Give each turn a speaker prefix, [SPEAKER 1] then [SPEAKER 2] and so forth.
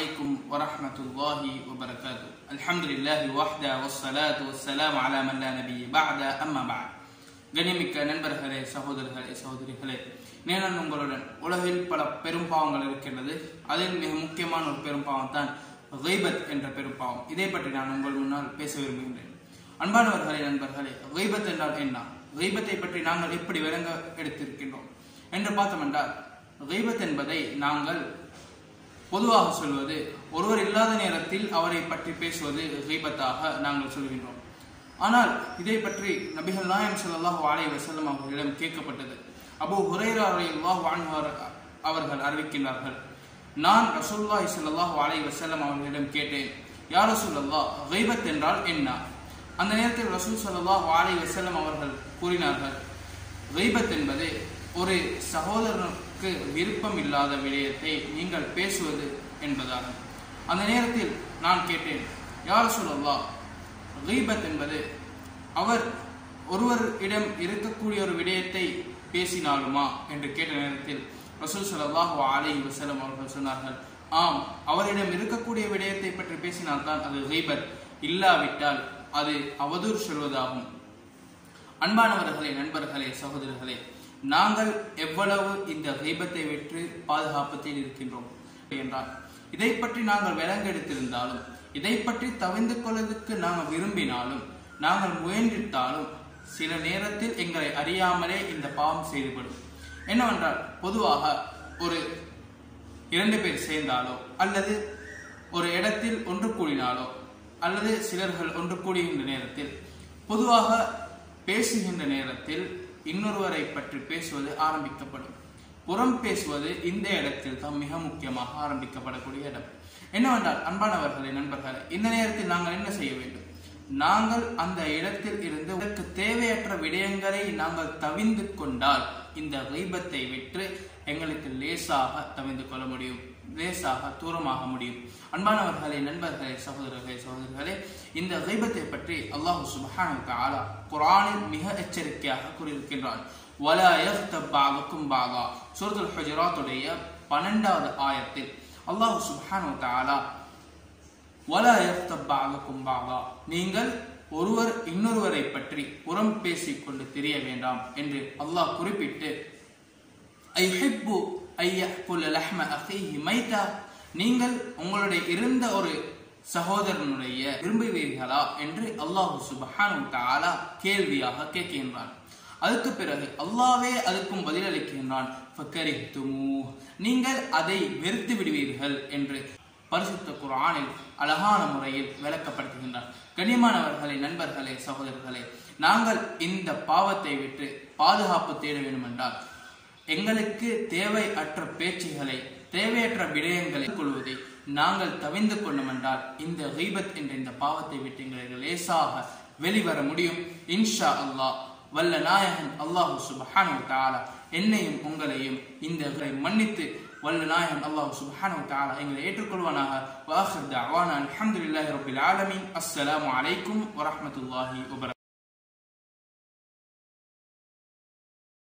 [SPEAKER 1] عليكم ورحمة الله وبركاته الحمد لله وحده والصلاة والسلام على من لا نبي بعد أما بعد கண்ணியமிக்க நண்பர்களே சகோதரர்களே சகோதரிகளே நான் உங்களுடன் உலகில் பல பெரும் பாவங்கள் இருக்கின்றது அதில் மிக முக்கியமான ஒரு பெரும் பாவம் தான் கைபத் என்ற பெரும் பாவம் இதை பற்றி நான் உங்கள் முன்னால் பேச விரும்புகின்றேன் அன்பானவர்களே நண்பர்களே கைபத் என்றால் என்ன கைபத்தை பற்றி நாங்கள் எப்படி விளங்க எடுத்திருக்கின்றோம் என்று பார்த்தோம் என்றால் கைபத் என்பதை நாங்கள் பொதுவாக சொல்வது ஒருவர் இல்லாத நேரத்தில் அவரை பற்றி பேசுவது கைபத்தாக நாங்கள் சொல்கின்றோம் ஆனால் இதை பற்றி நபிகள் நாயம் ஸல்லல்லாஹு அலைஹி வஸல்லம் அவர்களிடம் கேட்கப்பட்டது அபூ ஹுரைரா ரலியல்லாஹு அன்ஹு அவர்கள் அறிவிக்கின்றார்கள் நான் ரசூலுல்லாஹி ஸல்லல்லாஹு அலைஹி வஸல்லம் அவர்களிடம் கேட்டேன் யா ரசூலல்லாஹ் கைபத் என்றால் என்ன அந்த நேரத்தில் ரசூல் ஸல்லல்லாஹு அலைஹி வஸல்லம் அவர்கள் கூறினார்கள் கைபத் என்பது ஒரு சகோதரனுக்கு விருப்பம் இல்லாத விடயத்தை நீங்கள் பேசுவது என்பதாகும் அந்த நேரத்தில் நான் கேட்டேன் யார் சொல்லல்லா கீபத் என்பது அவர் ஒருவரிடம் இருக்கக்கூடிய ஒரு விடயத்தை பேசினாலுமா என்று கேட்ட நேரத்தில் ரசூல் ஸல்லல்லாஹு அலைஹி வஸல்லம் அவர்கள் சொன்னார்கள் ஆம் அவரிடம் இருக்கக்கூடிய விடயத்தை பற்றி பேசினால்தான் அது கீபத் இல்லாவிட்டால் அது அவதூறு சொல்வதாகும் அன்பானவர்களே நண்பர்களே சகோதரர்களே நாங்கள் எவ்வளவு இந்த கைபத்தை வெற்று பாதுகாப்பத்தில் இருக்கின்றோம் என்றால் இதை பற்றி நாங்கள் விலங்கெடுத்திருந்தாலும் இதை பற்றி தவிர்ந்து கொள்வதற்கு நாங்கள் விரும்பினாலும் நாங்கள் முயன்றிட்டாலும் சில நேரத்தில் எங்களை அறியாமலே இந்த பாவம் செய்துவிடும் என்னவென்றால் பொதுவாக ஒரு இரண்டு பேர் சேர்ந்தாலோ அல்லது ஒரு இடத்தில் ஒன்று கூடினாலோ அல்லது சிலர்கள் ஒன்று கூடுகின்ற நேரத்தில் பொதுவாக பேசுகின்ற நேரத்தில் இன்னொருவரை பற்றி பேசுவது ஆரம்பிக்கப்படும் புறம் பேசுவது இந்த இடத்தில் தான் மிக முக்கியமாக ஆரம்பிக்கப்படக்கூடிய இடம் என்னவென்றால் அன்பானவர்களே நண்பர்களே இந்த நேரத்தில் நாங்கள் என்ன செய்ய வேண்டும் நாங்கள் அந்த இடத்தில் இருந்து இதற்கு தேவையற்ற விடயங்களை நாங்கள் தவிந்து கொண்டால் இந்த வைபத்தை விற்று எங்களுக்கு லேசாக தவிந்து கொள்ள முடியும் லேசாக தூரமாக முடியும் அன்பானவர்களே நண்பர்களே சகோதரர்களே சகோதரர்களே இந்த கைபத்தை பற்றி அல்லாஹு சுபஹானு தஆலா குர்ஆனில் மிக எச்சரிக்கையாக கூறியிருக்கின்றான் வலா யஃதப் பஅதுக்கும் பஅதா சூரத்துல் ஹுஜராத்துடைய 12வது ஆயத்தில் அல்லாஹ் சுப்ஹானஹு தஆலா வலா யஃதப் பஅதுக்கும் பஅதா நீங்கள் ஒருவர் இன்னொருவரை பற்றி புறம் பேசிக் கொண்டு தெரிய வேண்டாம் என்று அல்லாஹ் குறிப்பிட்டு ஐஹிப்பு ஐயஹ்குல லஹ்ம அஹீஹி மைதா நீங்கள் உங்களுடைய இருந்த ஒரு சகோதரனுடைய விரும்புவீர்களா என்று அல்லாஹு சுபஹானு தஆலா கேள்வியாக கேட்கின்றான் அதுக்கு பிறகு அல்லாவே அதுக்கும் பதிலளிக்கின்றான் நீங்கள் அதை வெறுத்து விடுவீர்கள் என்று பரிசுத்த குரானில் அழகான முறையில் விளக்கப்படுத்துகின்றார் கண்ணியமானவர்களே நண்பர்களே சகோதரர்களே நாங்கள் இந்த பாவத்தை விட்டு பாதுகாப்பு தேட வேண்டும் என்றால் எங்களுக்கு தேவை அற்ற பேச்சுகளை தேவையற்ற விடயங்களை கொள்வதை நாங்கள் தவிந்து கொண்டோம் என்றால் இந்த ஹீபத் என்ற இந்த பாவத்தை விட்டு எங்களுக்கு லேசாக வெளிவர முடியும் இன்ஷா அல்லாஹ் வல்ல நாயகன் அல்லாஹு சுபஹானு தாலா என்னையும் உங்களையும் இந்த மன்னித்து வல்ல நாயகன் அல்லாஹு சுபஹானு தாலா எங்களை ஏற்றுக்கொள்வானாக வாஹர் தஅவானா அல்ஹம்துலில்லாஹி ரப்பில் ஆலமீன் அஸ்ஸலாமு அலைக்கும் வரஹ்மத்துல்லாஹி வபரகாத்துஹு